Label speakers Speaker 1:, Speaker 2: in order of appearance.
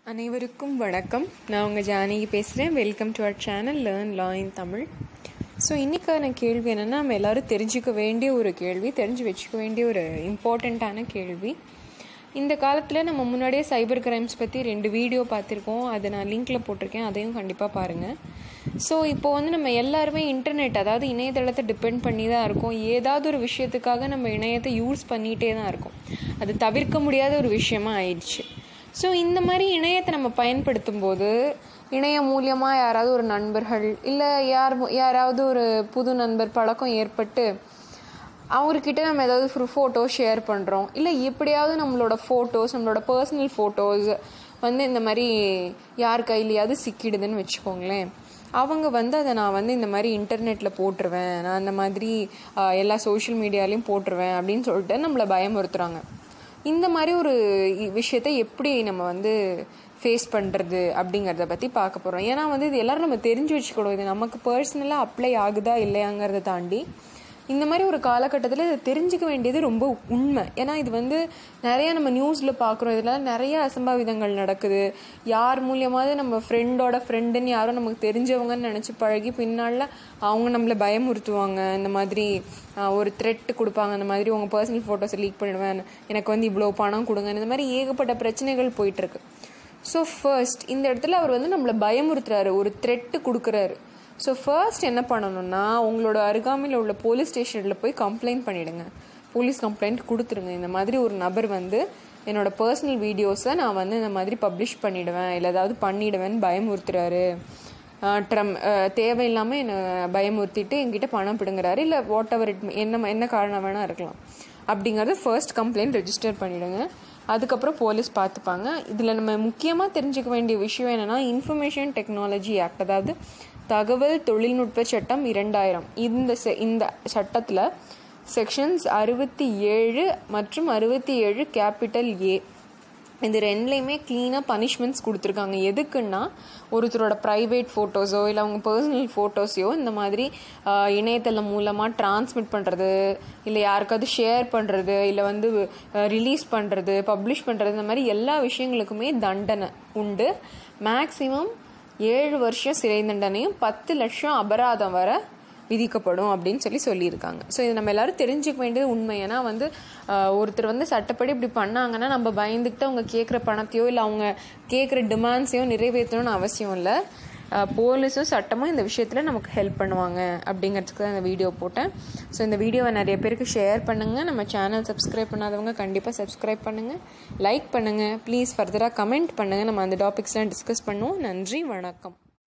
Speaker 1: அனைவருக்கும் வணக்கம் நான் உங்கள் ஜானகி பேசுகிறேன் welcome to our channel learn law in Tamil so இன்றைக்கான கேள்வி என்னென்னா நம்ம எல்லோரும் தெரிஞ்சுக்க வேண்டிய ஒரு கேள்வி தெரிஞ்சு வச்சுக்க வேண்டிய ஒரு இம்பார்ட்டண்ட்டான கேள்வி இந்த காலத்தில் நம்ம முன்னாடியே சைபர் கிரைம்ஸ் பற்றி ரெண்டு வீடியோ பார்த்துருக்கோம் அதை நான் லிங்க்கில் போட்டிருக்கேன் அதையும் கண்டிப்பாக பாருங்கள் ஸோ இப்போ வந்து நம்ம எல்லாருமே இன்டர்நெட் அதாவது இணையதளத்தை டிபெண்ட் பண்ணி தான் இருக்கோம் ஏதாவது ஒரு விஷயத்துக்காக நம்ம இணையத்தை யூஸ் பண்ணிகிட்டே தான் இருக்கோம் அது தவிர்க்க முடியாத ஒரு விஷயமா ஆயிடுச்சு ஸோ இந்த மாதிரி இணையத்தை நம்ம பயன்படுத்தும் போது இணையம் மூலியமாக யாராவது ஒரு நண்பர்கள் இல்லை யார் யாராவது ஒரு புது நண்பர் பழக்கம் ஏற்பட்டு அவர்கிட்ட நம்ம ஏதாவது ஒரு ஃபோட்டோ ஷேர் பண்ணுறோம் இல்லை எப்படியாவது நம்மளோட ஃபோட்டோஸ் நம்மளோட பர்சனல் ஃபோட்டோஸ் வந்து இந்த மாதிரி யார் கையிலையாவது சிக்கிடுதுன்னு வச்சுக்கோங்களேன் அவங்க வந்து அதை நான் வந்து இந்த மாதிரி இன்டர்நெட்டில் போட்டுருவேன் நான் அந்த மாதிரி ஆஹ், எல்லா சோஷியல் மீடியாலையும் போட்டுருவேன் அப்படின்னு சொல்லிட்டு நம்மளை பயமுறுத்துறாங்க இந்த மாதிரி ஒரு இ- விஷயத்தை எப்படி நம்ம வந்து ஃபேஸ் பண்ணுறது அப்படிங்கிறத பற்றி பார்க்க போகிறோம் ஏன்னா வந்து இது எல்லாரும் நம்ம தெரிஞ்சு வச்சுக்கணும் இது நமக்கு பர்சனலாக அப்ளை ஆகுதா இல்லையாங்கிறத தாண்டி இந்த மாதிரி ஒரு காலகட்டத்தில் இதை தெரிஞ்சுக்க வேண்டியது ரொம்ப உண்மை ஏன்னா இது வந்து நிறைய நம்ம நியூஸில் பார்க்குறோம் இதில் நிறைய அசம்பாவிதங்கள் நடக்குது யார் மூலியமாவது நம்ம ஃப்ரெண்டோட ஃப்ரெண்டுன்னு யாரோ நமக்கு தெரிஞ்சவங்கன்னு நினச்சி பழகி பின்னால் அவங்க நம்மளை பயமுறுத்துவாங்க இந்த மாதிரி ஆஹ், ஒரு த்ரெட் கொடுப்பாங்க இந்த மாதிரி உங்கள் பர்சனல் ஃபோட்டோஸை லீக் பண்ணிடுவேன் எனக்கு வந்து இவ்வளோ பணம் கொடுங்க இந்த மாதிரி ஏகப்பட்ட பிரச்சனைகள் போயிட்டுருக்கு ஸோ ஃபர்ஸ்ட் இந்த இடத்துல அவர் வந்து நம்மளை பயமுறுத்துறாரு ஒரு த்ரெட்டு கொடுக்குறாரு ஸோ ஃபர்ஸ்ட் என்ன பண்ணணும்னா உங்களோட அருகாமையில் உள்ள போலீஸ் ஸ்டேஷனில் போய் கம்ப்ளைண்ட் பண்ணிடுங்க போலீஸ் கம்ப்ளைண்ட் கொடுத்துருங்க இந்த மாதிரி ஒரு நபர் வந்து என்னோட பர்சனல் வீடியோஸை நான் வந்து இந்த மாதிரி பப்ளிஷ் பண்ணிடுவேன் இல்லை ஏதாவது பண்ணிடுவேன்னு பயமுறுத்துறாரு ட்ரம் தேவையில்லாமல் என்னை பயமுறுத்திட்டு என்கிட்ட பணம் பிடுங்குறாரு இல்லை வாட் எவர் இட் என்ன என்ன காரணம் வேணால் இருக்கலாம் அப்படிங்கிறது ஃபர்ஸ்ட் கம்ப்ளைண்ட் ரெஜிஸ்டர் பண்ணிவிடுங்க அதுக்கப்புறம் போலீஸ் பார்த்துப்பாங்க இதில் நம்ம முக்கியமாக தெரிஞ்சுக்க வேண்டிய விஷயம் என்னென்னா இன்ஃபர்மேஷன் டெக்னாலஜி ஆக்ட் அதாவது தகவல் தொழில்நுட்ப சட்டம் இரண்டாயிரம் இந்த செ- இந்த சட்டத்தில் செக்ஷன்ஸ் அறுபத்தி ஏழு மற்றும் அறுபத்தி ஏழு கேபிட்டல் ஏ இது ரெண்டுலேயுமே க்ளீனாக பனிஷ்மெண்ட்ஸ் கொடுத்துருக்காங்க எதுக்குன்னா ஒருத்தரோட ப்ரைவேட் ஃபோட்டோஸோ இல்லை அவங்க பர்சனல் ஃபோட்டோஸையோ இந்த மாதிரி ஆஹ், இணையதளம் மூலமாக டிரான்ஸ்மிட் பண்ணுறது இல்லை யாருக்காவது ஷேர் பண்ணுறது இல்லை வந்து ரிலீஸ் பண்ணுறது பப்ளிஷ் பண்ணுறது இந்த மாதிரி எல்லா விஷயங்களுக்குமே தண்டனை உண்டு மேக்ஸிமம் ஏழு வருஷம் சிறை தண்டனையும் பத்து லட்சம் அபராதம் வர விதிக்கப்படும் அப்படின்னு சொல்லி சொல்லியிருக்காங்க ஸோ இது நம்ம எல்லாரும் தெரிஞ்சுக்க வேண்டியது உண்மை ஏன்னா வந்து ஆஹ், ஒருத்தர் வந்து சட்டப்படி இப்படி பண்ணாங்கன்னா நம்ம பயந்துக்கிட்டு அவங்க கேட்குற பணத்தையோ இல்லை அவங்க கேட்குற டிமாண்ட்ஸையோ நிறைவேற்றணும்னு அவசியம் இல்லை போலீஸும் சட்டமும் இந்த விஷயத்தில் நமக்கு ஹெல்ப் பண்ணுவாங்க அப்படிங்கிறதுக்கு தான் இந்த வீடியோ போட்டேன் ஸோ இந்த வீடியோவை நிறைய பேருக்கு ஷேர் பண்ணுங்கள் நம்ம சேனல் சப்ஸ்கிரைப் பண்ணாதவங்க கண்டிப்பாக சப்ஸ்கிரைப் பண்ணுங்கள் லைக் பண்ணுங்கள் ப்ளீஸ் ஃபர்தராக கமெண்ட் பண்ணுங்கள் நம்ம அந்த டாபிக்ஸ்லாம் டிஸ்கஸ் பண்ணுவோம் நன்றி வணக்கம்